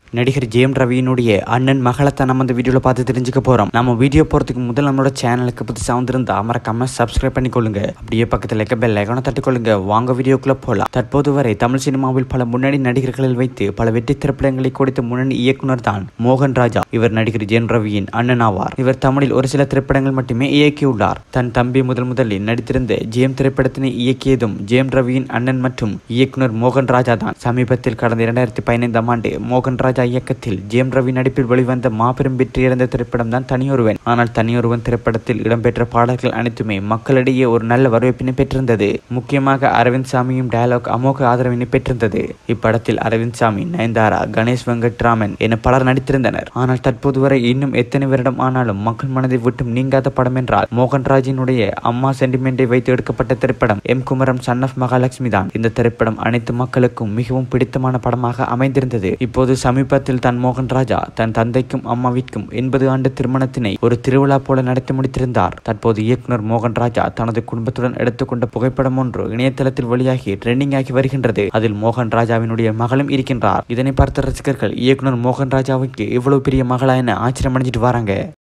நடிகர் ஜெயம் ரவியினுடைய அண்ணன் மகளத்தை நம்ம இந்த வீடியோவில் பார்த்து தெரிஞ்சுக்க போகிறோம் நம்ம வீடியோ போகிறதுக்கு முதல் நம்மளோட சேனலுக்கு புதுசாக வந்திருந்தா மறக்காம சப்ஸ்கிரைப் பண்ணிக்கொள்ளுங்க அப்படியே பக்கத்தில் இருக்க பெல் ஐக்கான தட்டிக்கொள்ளுங்க வாங்க வீடியோக்குள்ள போகலாம் தற்போது வரை தமிழ் சினிமாவில் பல முன்னணி நடிகர்களில் வைத்து பல வெற்றி திரைப்படங்களை கொடுத்த முன்னணி இயக்குனர் தான் மோகன் ராஜா இவர் நடிகர் ஜெயம் ரவியின் அண்ணன் ஆவார் இவர் தமிழில் ஒரு சில திரைப்படங்கள் மட்டுமே இயக்கியுள்ளார் தன் தம்பி முதல் முதலில் நடித்திருந்த ஜெயம் திரைப்படத்தினை இயக்கியதும் ஜெயம் ரவியின் அண்ணன் மற்றும் இயக்குனர் மோகன் ராஜா தான் சமீபத்தில் கடந்த இரண்டாயிரத்தி பதினைந்தாம் ஆண்டு மோகன் ராஜா இயக்கத்தில் ஜெயம் ரவி நடிப்பில் வெளிவந்த மாபெரும் வெற்றியடைந்த திரைப்படம் தான் தனியொருவன் ஆனால் தனியொருவன் திரைப்படத்தில் இடம்பெற்ற பாடல்கள் அனைத்துமே மக்களிடையே ஒரு நல்ல வரவேற்பினை பெற்றிருந்தது முக்கியமாக அரவிந்த் சாமியும் டயலாக் அமோக ஆதரவினை பெற்றிருந்தது இப்படத்தில் அரவிந்த் சாமி நயன்தாரா கணேஷ் வெங்கட்ராமன் என பலர் நடித்திருந்தனர் ஆனால் தற்போது வரை இன்னும் எத்தனை வருடம் ஆனாலும் மக்கள் மனதை விட்டும் நீங்காத படம் என்றால் மோகன்ராஜினுடைய அம்மா சென்டிமெண்டை வைத்து எடுக்கப்பட்ட திரைப்படம் M Kumaran son of Mahalakshmi தான் இந்த திரைப்படம் அனைத்து மக்களுக்கும் மிகவும் பிடித்தமான படமாக அமைந்திருந்தது இப்போது சமீபத்தில் தன் மோகன் ராஜா தன் தந்தைக்கும் அம்மாவிற்கும் எண்பது ஆண்டு திருமணத்தினை ஒரு திருவிழா போல நடத்தி முடித்திருந்தார் தற்போது இயக்குனர் மோகன் ராஜா தனது குடும்பத்துடன் எடுத்துக்கொண்ட புகைப்படம் ஒன்று இணையதளத்தில் வெளியாகி ட்ரெண்டிங் ஆகி வருகின்றது அதில் மோகன் ராஜாவினுடைய மகளும் இருக்கின்றார் இதனை பார்த்த ரசிகர்கள் இயக்குனர் மோகன் ராஜாவுக்கு இவ்வளவு பெரிய மகளா என ஆச்சரியம் அடைஞ்சிட்டு வராங்க